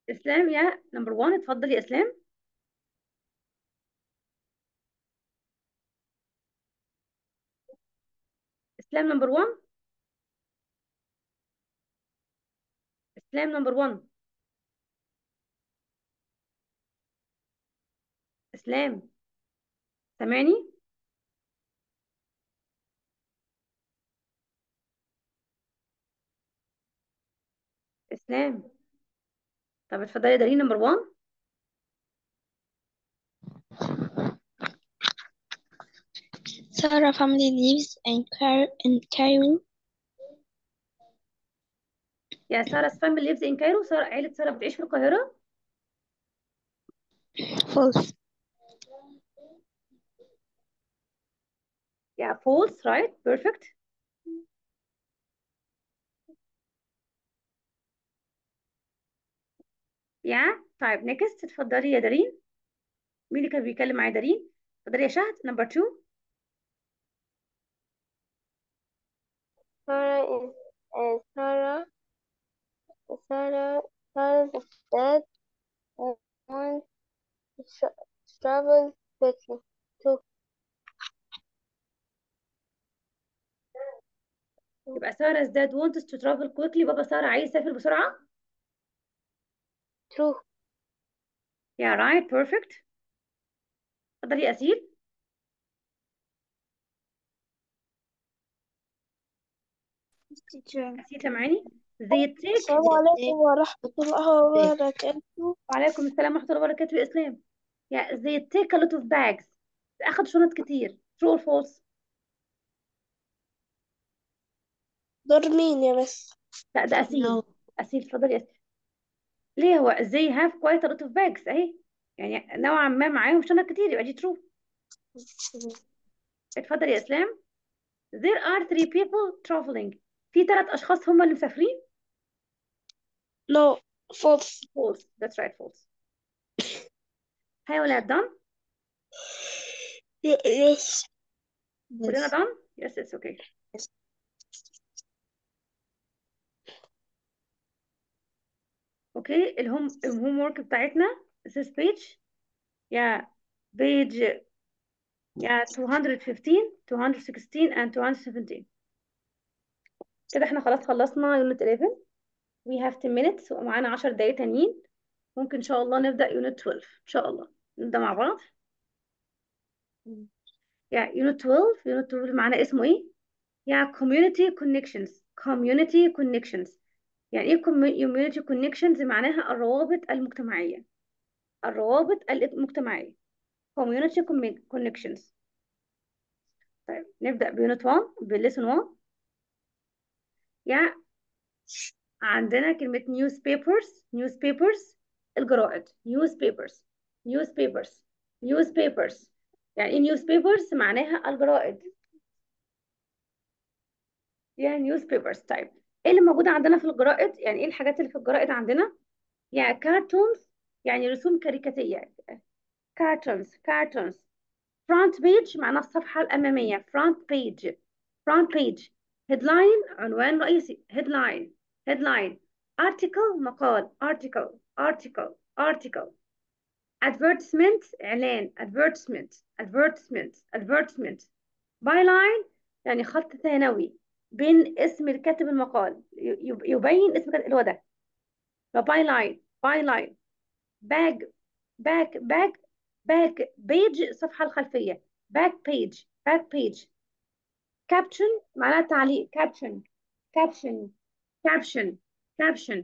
اسلام يا نمبر 1 اتفضل يا اسلام اسلام نمبر 1 اسلام نمبر 1 اسلام سامعني اسلام طب اتفضلي يا دارين نمبر 1 Sarah family lives in Cairo, in Cairo. يا سارة فاميلي ليفز ان كايرو سارة عيلة سارة بتعيش في القاهرة False. يا فولس رايت بيرفكت يا طيب نيكست اتفضلي يا دارين مين اللي كان بيتكلم معايا دارين اتفضلي يا شهد نمبر 2 Sarah is uh, Sarah Sarah Sarah's dad wants to tra- travel quickly to يبقى سارة dad wants to travel quickly بابا سارة عايز يسافر بسرعة true يا رايت بيرفكت اتفضلي يا أسيل Teacher. أسيل سامعاني they take السلام عليكم ورحمة الله وبركاته وعليكم السلام ورحمة الله وبركاته يا إسلام يا they take a lot of bags أخد شنط كتير true or false دور مين يا مس لا ده أسيل No. أسيل اتفضلي يا أسيل ليه هو they have quite a lot of bags أهي يعني نوعا ما معاهم شنط كتير يبقى دي true اتفضل يا إسلام there are three people traveling في ثلاث أشخاص هم اللي مسافرين no false false that's right false هاي يا ولاد done yes كلنا done yes it's okay اوكي الهوم الهوم ورك بتاعتنا this page يا page يا 215 216 and 217 كده احنا خلاص خلصنا يونت 11 we have 10 minutes ومعانا 10 دقايق تانيين ممكن ان شاء الله نبدأ يونت 12 ان شاء الله نبدأ مع بعض يا يونت 12 يونت 12 معانا اسمه ايه يا community connections community connections يعني ايه community connections معناها الروابط المجتمعية الروابط المجتمعية community connections طيب نبدأ بيونت 1 بالليسون 1 يا عندنا كلمة newspapers newspapers الجرائد newspapers newspapers newspapers يعني ايه newspapers معناها الجرائد يعني newspapers طيب ايه اللي موجود عندنا في الجرائد يعني ايه الحاجات اللي في الجرائد عندنا يعني كارتونز يعني رسوم كاريكاتية كارتونز كارتونز front page معناها الصفحة الأمامية front page front page headline عنوان رئيسي headline headline article مقال article article article advertisement إعلان advertisement advertisement advertisement byline يعني خط ثانوي بين اسم الكاتب المقال يب- يبين اسم الكاتب اللي هو ده byline byline back back back back page الصفحة الخلفية back page back page caption معناها تعليق caption caption caption caption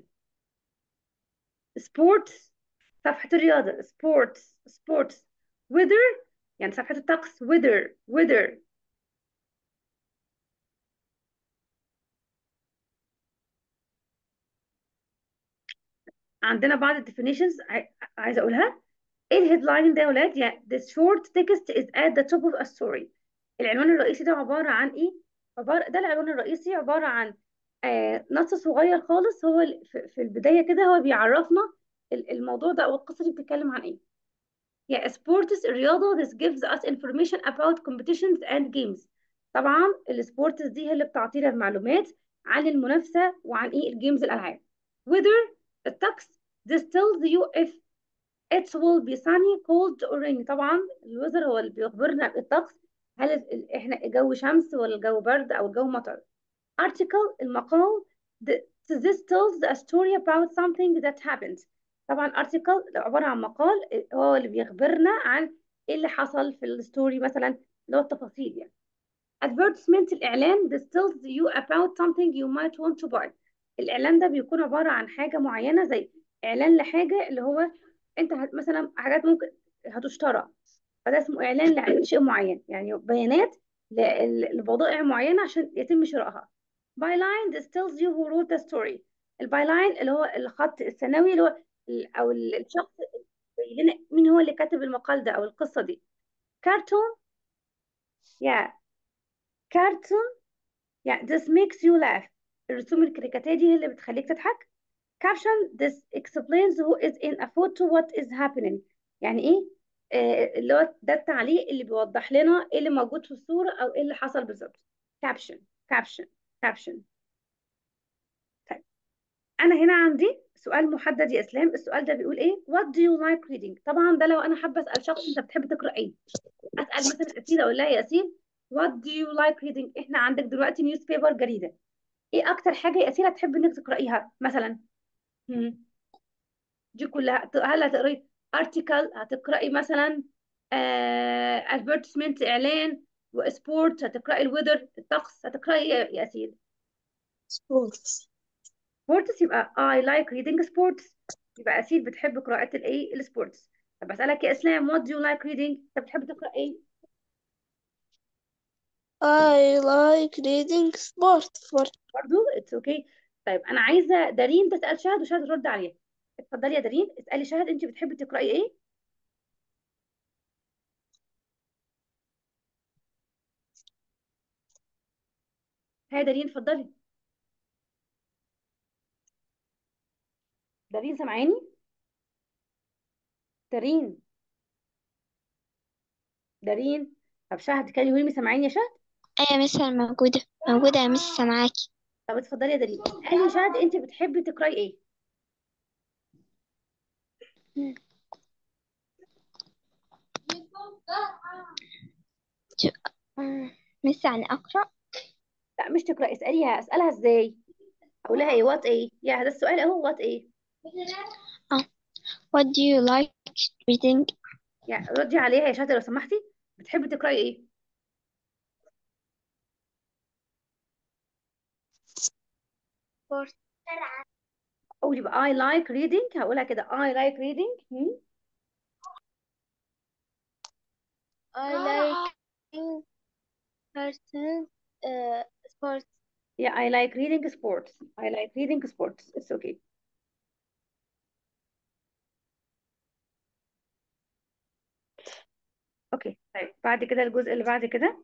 sports صفحة الرياضة sports sports weather يعني صفحة الطقس weather weather عندنا بعض ال definitions عاي- عايزة أقولها ايه الهيدلاين ده يا ولاد يعني the short text is at the top of a story العنوان الرئيسي ده عبارة عن ايه عبارة ده العنوان الرئيسي عبارة عن آه نص صغير خالص هو ال- في في البداية كده هو بيعرفنا ال- الموضوع ده او القصة دي بتتكلم عن ايه يا sports الرياضة this gives us information about competitions and games طبعا السبورتس دي هي اللي بتعطينا المعلومات عن المنافسة وعن ايه الجيمز الألعاب weather الطقس this tells you if it will be sunny cold or rainy طبعا الوزر هو اللي بيخبرنا بالطقس هل ال- احنا الجو شمس ولا الجو برد او الجو مطر article المقال the- this tells a story about something that happened طبعا article عبارة عن مقال هو اللي بيخبرنا عن ايه اللي حصل في الستوري مثلا اللي هو التفاصيل يعني advertisement الإعلان this tells you about something you might want to buy الإعلان ده بيكون عبارة عن حاجة معينة زي إعلان لحاجة اللي هو أنت هت- مثلا حاجات ممكن هتشترى فده اسمه إعلان لشيء معين يعني بيانات ل- لبضائع معينة عشان يتم شرائها byline this tells you who wrote the story البايلاين اللي هو الخط الثانوي اللي هو ال- أو ال- الشخص اللي يبين لنا مين هو اللي كاتب المقال ده أو القصة دي كرتون يا كرتون يعني this makes you laugh الرسوم الكاريكاتيرية دي هي اللي بتخليك تضحك caption this explains who is in a photo what is happening يعني ايه آه اللي هو ده التعليق اللي بيوضح لنا ايه اللي موجود في الصورة او ايه اللي حصل بالظبط caption caption caption طيب انا هنا عندي سؤال محدد يا اسلام السؤال ده بيقول ايه what do you like reading طبعا ده لو انا حابه اسال شخص انت بتحب تقرا ايه اسال مثلا اسيل اقول لها يا اسيل what do you like reading احنا عندك دلوقتي نيوز بيبر جريده ايه اكتر حاجه يا اسيل هتحب انك تقرايها مثلا هم. دي كلها هل هتقري ارتكل هتقراي مثلا ادفيرتسمنت اعلان وسبورت هتقراي الويذر الطقس هتقراي ايه يا اسيل sports سبورتس يبقى I like reading sports يبقى أسيل بتحب قراءة الإيه السبورتس طب أسألك يا إسلام what do you like reading أنت بتحب تقرأ إيه I like reading sport for برضو it's okay طيب أنا عايزة دارين تسأل شهد وشهد ترد عليها اتفضلي يا دارين اسألي شهد أنت بتحبي تقرأي إيه ها يا دارين اتفضلي دارين سامعاني دارين دارين طب شهد كان يقولي سامعاني يا شهد أيوة مثلا موجودة موجودة يا مس معاكي طب اتفضلي يا دارين اسألي يا شهد أنت بتحبي تقرأي إيه مس يعني أقرأ لا مش تقرأ اسأليها اسألها ازاي اقول لها ايه وات ايه يا هذا السؤال اهو وات ايه اه What do you like reading يعني ردي عليها يا شاطر لو سمحتي بتحبي تقرأي ايه sport اقول يبقى I like reading هقولها كده I like reading هم؟ I like cartoons uh, sports yeah I like reading sports I like reading sports it's okay اوكي طيب بعد كده الجزء اللي بعد كده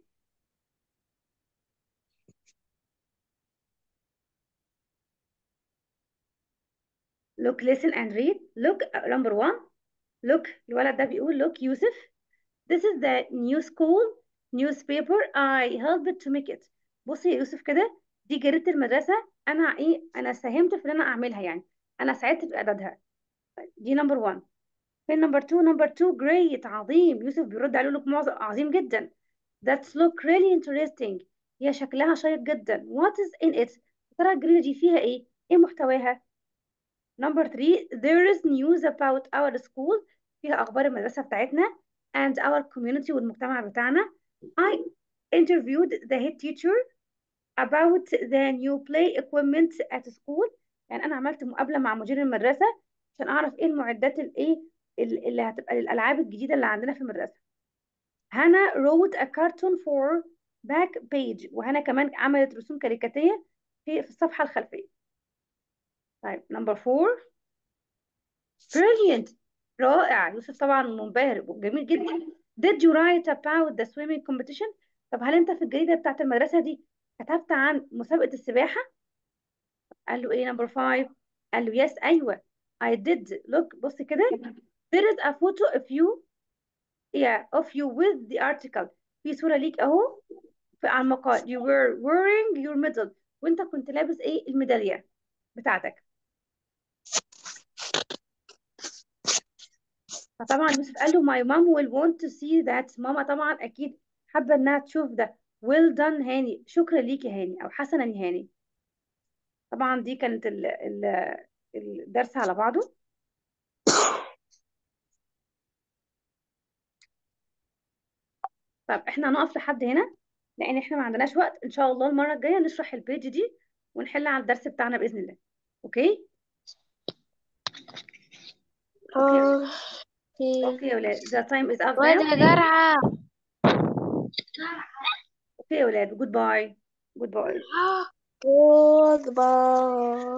look listen and read look uh, number one look الولد ده بيقول look يوسف This is the new school newspaper I helped to make it. بصي يا يوسف كده دي جريدة المدرسة أنا إيه أنا ساهمت في إن أنا أعملها يعني أنا ساعدت في إعدادها دي نمبر 1 فين نمبر 2 نمبر 2 great عظيم يوسف بيرد عليه لك معظم عظيم جدا That's look really interesting هي شكلها شيق جدا What is in it ترى الجريدة دي فيها إيه إيه محتواها Number three, there is news about our school فيها أخبار المدرسة بتاعتنا and our community والمجتمع بتاعنا. I interviewed the head teacher about the new play equipment at school. يعني أنا عملت مقابلة مع مدير المدرسة عشان أعرف إيه المعدات الإيه ال- اللي هتبقى للألعاب الجديدة اللي عندنا في المدرسة. هنا wrote a cartoon for back page وهنا كمان عملت رسوم كاريكاتية في في الصفحة الخلفية. طيب number four Brilliant رائع يوسف طبعا منبهر وجميل جدا Did you write about the swimming competition طب هل انت في الجريدة بتاعت المدرسة دي كتبت عن مسابقة السباحة قال له ايه number five قال له yes ايوه I did look بص كده there is a photo of you yeah of you with the article في صورة ليك اهو في على المقال you were wearing your medal وانت كنت لابس ايه الميدالية بتاعتك فطبعا يوسف قال له my mom will want to see that ماما طبعا اكيد حابه انها will want to see that ماما طبعا اكيد حابه انها تشوف ده well done هاني شكرا ليك يا هاني او حسنا يا هاني طبعا دي كانت ال ال الدرس على بعضه طب احنا هنقف لحد هنا لان احنا ما عندناش وقت ان شاء الله المره الجايه نشرح البيج دي ونحل على الدرس بتاعنا باذن الله اوكي اوكي يا ولاد اوكي اوكي يا ولاد the time is up وده now درعة اوكي يا ولاد جود باي جود باي goodbye